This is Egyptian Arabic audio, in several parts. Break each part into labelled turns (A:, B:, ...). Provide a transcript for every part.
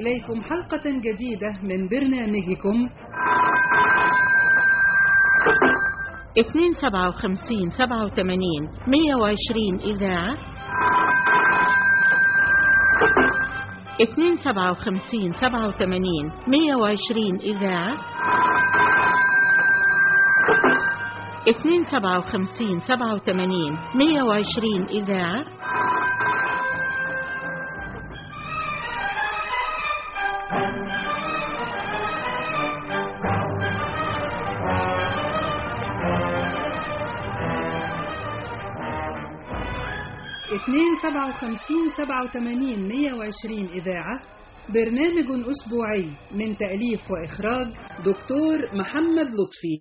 A: إليكم حلقة جديدة من برنامجكم
B: اتنين سبعة وخمسين سبعة وثمانين مية وعشرين إذاعة اتنين سبعة وخمسين سبعة وثمانين مية وعشرين إذاعة اتنين سبعة وخمسين سبعة وثمانين مية وعشرين إذاعة
A: اتنين سبعة وخمسين سبعة وثمانين مية وعشرين إذاعة برنامج أسبوعي من تأليف وإخراج دكتور محمد لطفي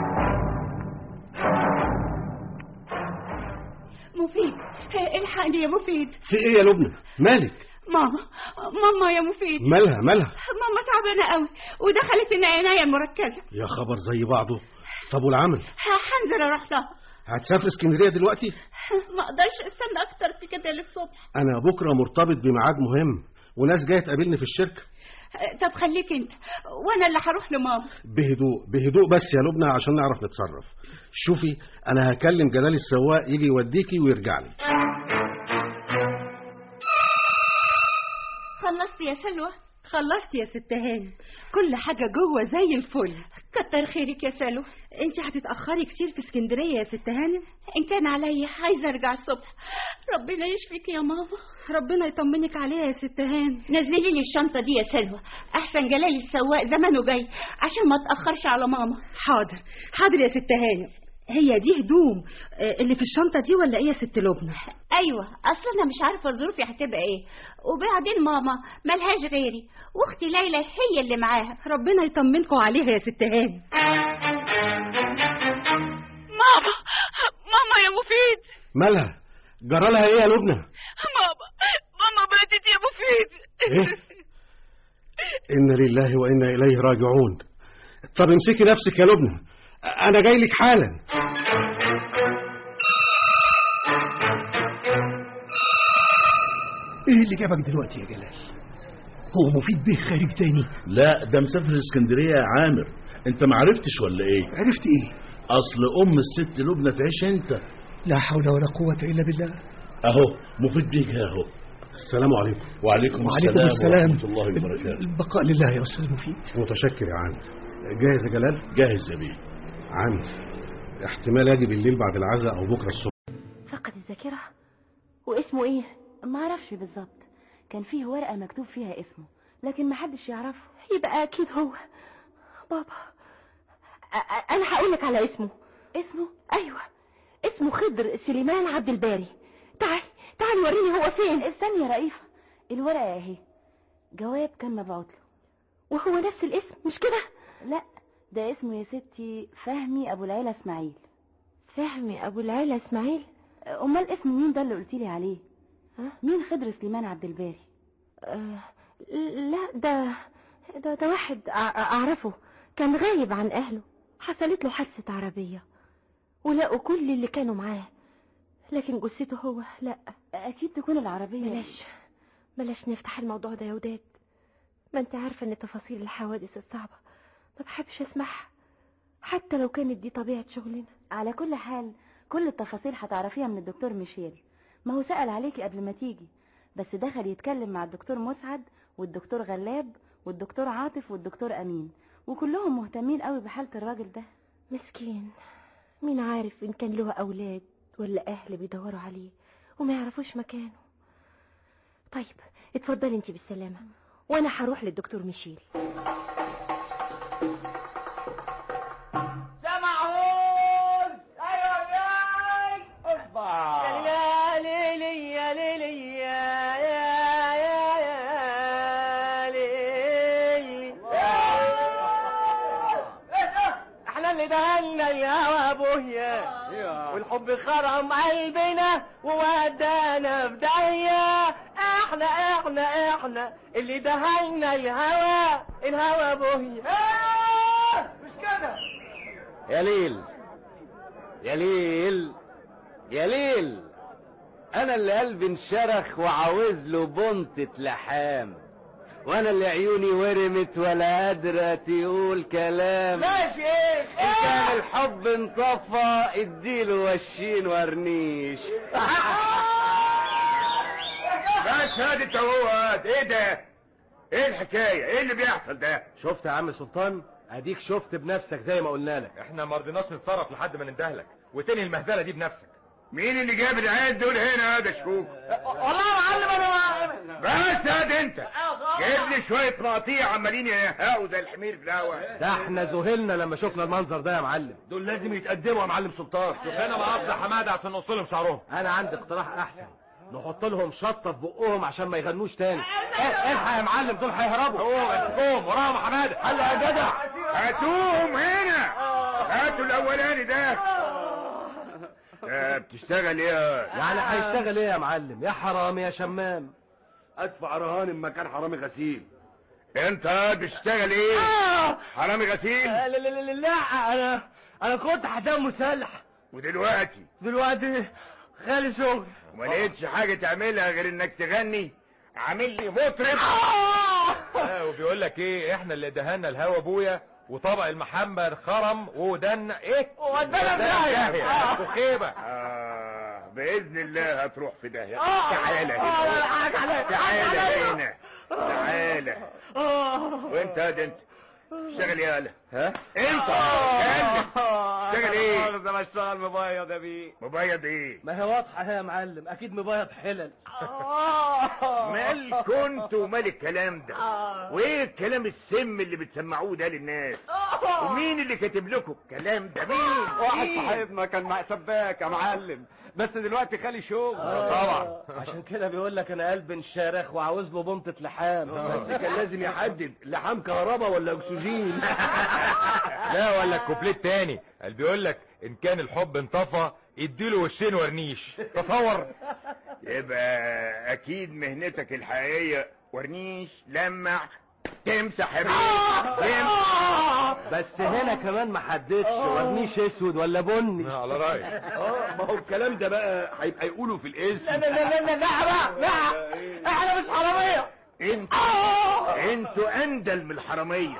C: مفيد الحقني يا مفيد
D: في ايه يا لبنى مالك
C: ماما ماما يا مفيد
D: مالها مالها
C: ماما تعبانة قوي ودخلت العناية المركزة
D: يا خبر زي بعضه طب والعمل
C: هنزل اروح لها
D: هتسافر اسكندريه دلوقتي
C: ما اقدرش استنى اكتر في كده للصبح
D: انا بكره مرتبط بميعاد مهم وناس جايه تقابلني في الشركه
C: طب خليك انت وانا اللي هروح لماما
D: بهدوء بهدوء بس يا لبنى عشان نعرف نتصرف شوفي انا هكلم جلال السواق يجي يوديكي ويرجع لي
C: خلصت يا سلوى
E: خلصت يا ست هاني كل حاجة جوه زي الفل
C: كتر خيرك يا سلوى
E: انت هتتأخري كتير في اسكندرية يا ست هانم
C: ان كان عليا عايزه ارجع الصبح ربنا يشفيك يا ماما
E: ربنا يطمنك عليها يا ست هانم
C: نزلي لي الشنطه دي يا سلوى احسن جلال السواق زمانه جاي عشان ما اتاخرش على ماما
E: حاضر حاضر يا ست هانم هي دي هدوم آه، اللي في الشنطة دي ولا ايه يا ست لبنى
C: ايوه اصل انا مش عارفه ظروفي هتبقى ايه وبعدين ماما ملهاش غيري واختي ليلى هي اللي معاها
E: ربنا يطمنكم عليها يا ست هانم
C: ماما ماما يا مفيد
D: مالها جرى لها ايه يا لبنى
C: ماما ماما ماتت يا مفيد
D: ايه انا لله وانا اليه راجعون طب امسكي نفسك يا لبنى انا جاي لك حالا
F: ايه اللي جابك دلوقتي يا جلال هو مفيد بيه خارج تاني
G: لا ده مسافر اسكندريه يا عامر انت ما عرفتش ولا ايه
F: عرفت ايه
G: اصل ام الست لبنى تعيش انت
F: لا حول ولا قوة الا بالله
G: اهو مفيد بيك اهو
D: السلام عليكم
G: وعليكم,
F: وعليكم السلام
G: ورحمه الله وبركاته
F: البقاء لله يا استاذ مفيد
D: متشكر يا عامر جاهز يا جلال
G: جاهز يا بيه
D: عامر احتمال اجي بالليل بعد العزاء او بكره الصبح
H: فقد الذاكرة واسمه ايه ما اعرفش بالظبط كان فيه ورقة مكتوب فيها اسمه لكن ما حدش يعرفه يبقى اكيد هو بابا أ- أ- انا هقولك على اسمه اسمه ايوه اسمه خضر سليمان عبد الباري تعالي تعالي وريني هو فين استني يا رئيفة الورقة اهي جواب كان مبعوت له وهو نفس الاسم مش كده لا ده اسمه يا ستي فهمي ابو العيلة اسماعيل فهمي ابو العيلة اسماعيل امال اسم مين ده اللي قلتيلي عليه ها؟ مين خضر سليمان عبد الباري أه لا ده ده, ده واحد أع- اعرفه كان غايب عن اهله حصلت له حادثة عربية ولقوا كل اللي كانوا معاه لكن جثته هو لا اكيد تكون العربية بلاش بلاش نفتح الموضوع ده يا وداد ما انت عارفة ان تفاصيل الحوادث الصعبة ما بحبش اسمعها حتى لو كانت دي طبيعة شغلنا على كل حال كل التفاصيل هتعرفيها من الدكتور ميشيل ما هو سأل عليكي قبل ما تيجي بس دخل يتكلم مع الدكتور مسعد والدكتور غلاب والدكتور عاطف والدكتور أمين وكلهم مهتمين قوي بحالة الراجل ده مسكين مين عارف إن كان له أولاد ولا أهل بيدوروا عليه وما يعرفوش مكانه طيب اتفضلي انت بالسلامة وانا هروح للدكتور ميشيل
I: سمعون ايوه ياي اصبع يا ليلي يا ليلي يا يا يا يا ليلي احنا اللي دهنا الهوى ابويا والحب خرم قلبنا وودانا في داهية احنا احنا احنا اللي دهنا الهوى الهوى ابويا مش كده يا ليل يا ليل يا ليل انا اللي قلبي انشرخ وعاوز له بنطة لحام وانا اللي عيوني ورمت ولا قادرة تقول كلام
J: لا يا شيخ
I: إن كان الحب انطفى اديله وشين ورنيش
K: بس هادي انت هو هاد ايه ده ايه الحكايه ايه اللي بيحصل ده
I: شفت يا عم سلطان اديك شفت بنفسك زي ما قلنا لك
L: احنا ما رضيناش نتصرف لحد ما نندهلك وتنهي المهزله دي بنفسك
K: مين اللي جاب العيال دول هنا هذا شوف
J: والله يا معلم انا
K: بس هاد انت جايب لي شويه مقاطيع عمالين يهقوا زي الحمير في الهوا
I: ده احنا ذهلنا لما شفنا المنظر ده يا معلم
K: دول لازم يتقدموا يا معلم سلطان
L: شوفنا مقاطع حماده عشان نوصلهم شعرهم
I: انا عندي اقتراح احسن نحط لهم شطه في بقهم عشان ما يغنوش تاني إيه، الحق يا معلم دول هيهربوا
L: قوم قوم وراهم حماده
I: هلا يا جدع
K: هاتوهم هنا هاتوا الاولاني ده آه، بتشتغل ايه
I: يعني هيشتغل ايه يا معلم يا حرامي يا شمام
K: ادفع رهان إن مكان حرامي غسيل انت بتشتغل ايه حرامي غسيل
J: لا لا لا لا انا انا كنت حدام مسلح
K: ودلوقتي
J: دلوقتي خالي شغل
K: وما لقيتش حاجه تعملها غير انك تغني عامل لي مطرب
L: آه، وبيقول لك ايه احنا اللي دهنا الهوا ابويا وطبق المحمر خرم ودنا ايه
J: ودنا في داهية. آه.
L: خيبه
K: آه باذن الله هتروح في داهيه
J: آه.
K: تعالى
J: آه،
K: هنا
J: لا، حاجة عليا.
K: تعالى
J: حاجة عليا.
K: هنا تعالى
J: آه.
K: وانت هاد انت اشتغل يالا
I: ها
K: انت اتكلم اشتغل ايه
J: ده بشتغل مبيض يا بيه
K: مبيض ايه
I: ما هي واضحه اهي يا معلم اكيد مبيض حلل
K: مال كنت ومال الكلام ده وايه الكلام السم اللي بتسمعوه ده للناس ومين اللي كاتب لكم الكلام ده مين
J: واحد
K: مين؟
J: صاحبنا كان مع سباك يا معلم بس دلوقتي خالي شغل
I: طبعا عشان كده بيقول لك انا قلب انشارخ وعاوز له بنطة لحام
K: بس كان لازم يحدد لحام كهرباء ولا اكسجين
L: لا ولا الكوبليت تاني قال بيقول لك ان كان الحب انطفى اديله وشين ورنيش تصور
K: يبقى اكيد مهنتك الحقيقيه ورنيش لمع تمسح يا بيه تمسح
I: بس هنا كمان ما حددش ورنيش اسود ولا بني
L: على رايك
K: اه ما هو الكلام ده بقى هيبقى يقولوا في الاسم
J: لا لا لا لا لا بقى لا احنا مش حرامية
K: انتوا انتوا اندل من الحراميه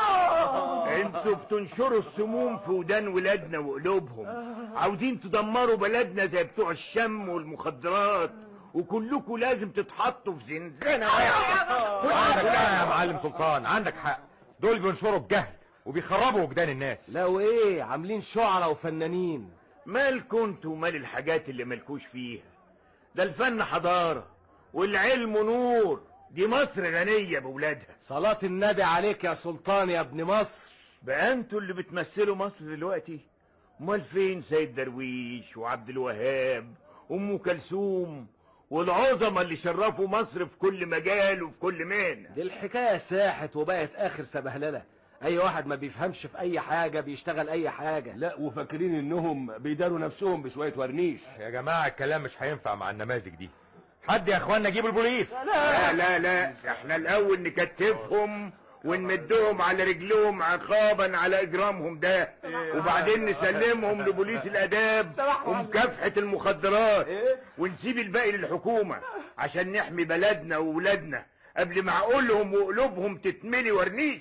K: انتوا بتنشروا السموم في ودان ولادنا وقلوبهم عاوزين تدمروا بلدنا زي بتوع الشم والمخدرات وكلكم لازم تتحطوا في زنزانه
L: عندك
K: واحده
L: حق يا معلم سلطان عندك حق دول بينشروا الجهل وبيخربوا وجدان الناس
I: لا وايه عاملين شعراء وفنانين
K: مالكوا انتوا ومال الحاجات اللي مالكوش فيها ده الفن حضاره والعلم نور دي مصر غنيه بولادها
I: صلاة النبي عليك يا سلطان يا ابن مصر
K: بقى انتوا اللي بتمثلوا مصر دلوقتي امال فين سيد درويش وعبد الوهاب ام كلثوم والعظماء اللي شرفوا مصر في كل مجال وفي كل مهنه
I: دي الحكاية ساحت وبقت اخر سبهللة اي واحد ما بيفهمش في اي حاجة بيشتغل اي حاجة
K: لا وفاكرين انهم بيداروا نفسهم بشويه ورنيش
L: يا جماعه الكلام مش هينفع مع النماذج دي حد يا اخوانا جيب البوليس
K: لا لا لا احنا الاول نكتفهم ونمدهم على رجلهم عقابا على اجرامهم ده وبعدين نسلمهم لبوليس الاداب ومكافحة المخدرات ونسيب الباقي للحكومة عشان نحمي بلدنا وولادنا قبل ما عقولهم وقلوبهم تتملي ورنيش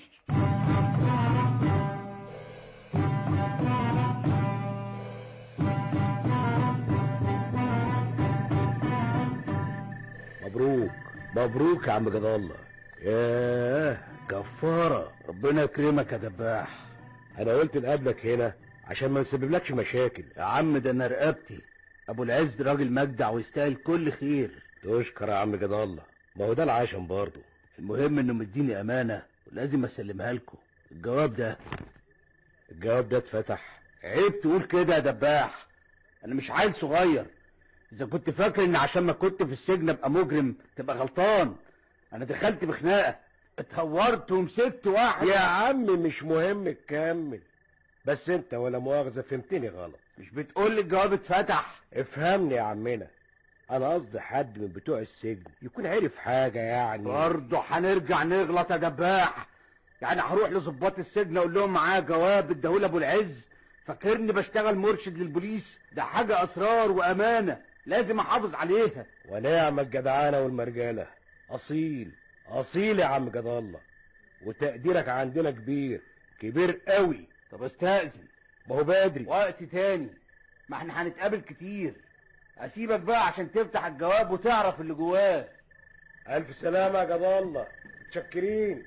D: مبروك مبروك يا عم جد الله ياه كفارة ربنا يكرمك يا دباح انا قلت نقابلك هنا عشان ما نسببلكش مشاكل يا عم ده انا رقبتي ابو العز راجل مجدع ويستاهل كل خير تشكر يا عم جد الله ما هو ده العشم برضه المهم انه مديني امانة ولازم اسلمها لكم الجواب ده الجواب ده اتفتح عيب تقول كده يا دباح انا مش عيل صغير اذا كنت فاكر ان عشان ما كنت في السجن ابقى مجرم تبقى غلطان انا دخلت بخناقه اتهورت ومسكت واحد يا عم مش مهم تكمل بس انت ولا مؤاخذه فهمتني غلط مش بتقول لي الجواب اتفتح افهمني يا عمنا انا قصدي حد من بتوع السجن يكون عرف حاجه يعني برضه هنرجع نغلط يا دباح يعني هروح لظباط السجن اقول لهم معايا جواب اداهولي ابو العز فاكرني بشتغل مرشد للبوليس ده حاجه اسرار وامانه لازم احافظ عليها ونعم الجدعانه والمرجاله اصيل اصيل يا عم جد الله وتقديرك عندنا كبير كبير قوي
M: طب استأذن
D: ما هو بدري
M: وقت تاني ما احنا هنتقابل كتير اسيبك بقى عشان تفتح الجواب وتعرف اللي جواه
D: الف سلامه يا جد الله متشكرين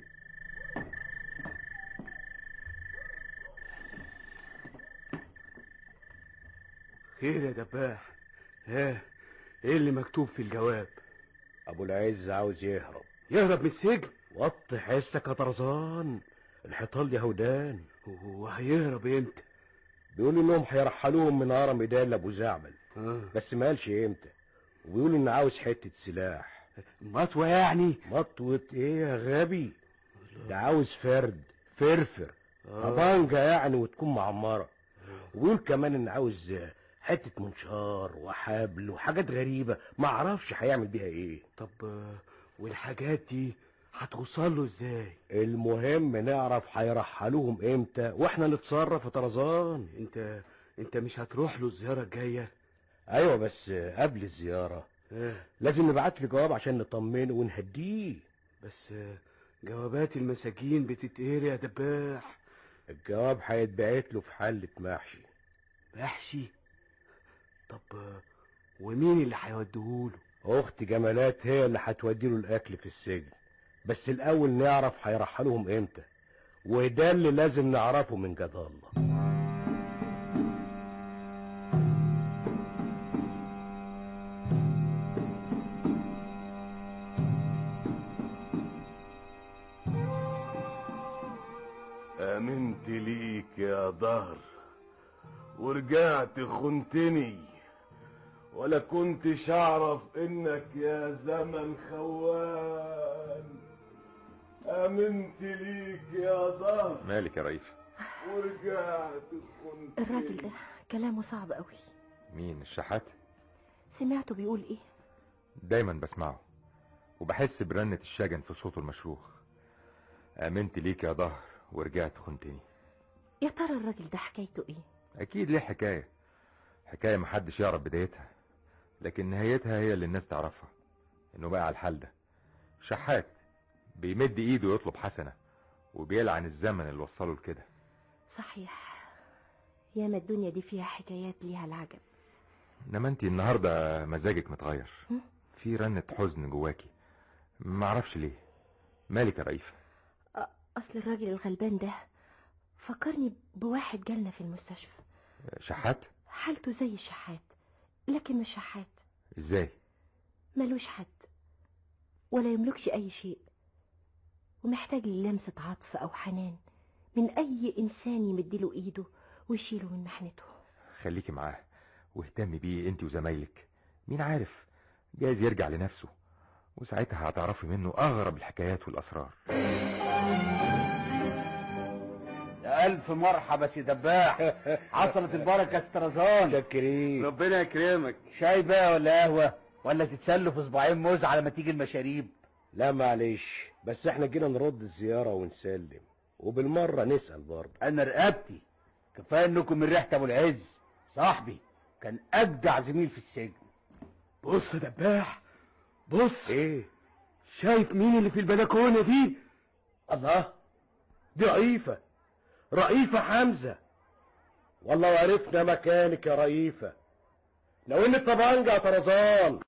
M: خير يا دباح ها ايه اللي مكتوب في الجواب
D: ابو العز عاوز يهرب
M: يهرب من السجن
D: وطي حسك يا طرزان الحيطان دي هودان
M: وهيهرب امتى
D: بيقول انهم هيرحلوهم من هرم ميدان لابو زعبل
M: آه.
D: بس ما قالش امتى وبيقول ان عاوز حته سلاح
M: مطوه يعني
D: مطوه ايه يا غبي ده عاوز فرد فرفر
M: آه.
D: طبانجه يعني وتكون معمره وبيقول كمان ان عاوز حته منشار وحبل وحاجات غريبه ما اعرفش هيعمل بيها ايه
M: طب آه، والحاجات دي هتوصل له ازاي
D: المهم نعرف هيرحلوهم امتى واحنا نتصرف يا طرزان
M: انت انت مش هتروح له الزياره الجايه
D: ايوه بس قبل الزياره
M: آه.
D: لازم نبعت له جواب عشان نطمنه ونهديه
M: بس آه، جوابات المساجين بتتقري يا دباح
D: الجواب هيتبعت له في حلة محشي
M: محشي طب آه، ومين اللي هيوديهوله
D: اخت جمالات هي اللي هتوديله الاكل في السجن بس الاول نعرف هيرحلوهم امتى وده اللي لازم نعرفه من جد الله
K: امنت ليك يا ظهر ورجعت خنتني ولا كنتش اعرف انك يا زمن خوان امنت ليك يا ظهر
L: مالك يا رئيس
K: ورجعت خنتني
H: الراجل ده كلامه صعب قوي
L: مين الشحات
H: سمعته بيقول ايه
L: دايما بسمعه وبحس برنة الشجن في صوته المشروخ امنت ليك يا ظهر ورجعت خنتني
H: يا ترى الراجل ده حكايته ايه
L: اكيد ليه حكاية حكاية محدش يعرف بدايتها لكن نهايتها هي اللي الناس تعرفها انه بقى على الحال ده شحات بيمد ايده يطلب حسنة وبيلعن الزمن اللي وصله لكده
H: صحيح ياما الدنيا دي فيها حكايات ليها العجب
L: انما انتي النهاردة مزاجك متغير
H: هم؟
L: في رنة حزن جواكي معرفش ليه مالك يا رئيفة
H: أ- اصل الراجل الغلبان ده فكرني بواحد جالنا في المستشفى
L: شحات
H: حالته زي الشحات لكن مش شحات
L: ازاي
H: ملوش حد ولا يملكش اي شيء ومحتاج للمسة عطف او حنان من اي انسان يمدله ايده ويشيله من محنته
L: خليكي معاه واهتمي بيه انت وزمايلك مين عارف جايز يرجع لنفسه وساعتها هتعرفي منه اغرب الحكايات والاسرار
M: يا الف مرحبا سي دباح حصلت البركه استرزان
D: شاكرين
M: ربنا يكرمك شاي بقى ولا قهوه ولا تتسلوا في صباعين موز على ما تيجي المشاريب
D: لا معلش بس احنا جينا نرد الزيارة ونسلم وبالمرة نسأل برضه
M: انا رقبتي كفايه انكم من ريحه ابو العز صاحبي كان اجدع زميل في السجن بص يا دباح بص
D: ايه
M: شايف مين اللي في البلكونه دي
D: الله دي رئيفة رئيفة حمزة والله وعرفنا مكانك يا رئيفة لو ان الطبانجة يا طرزان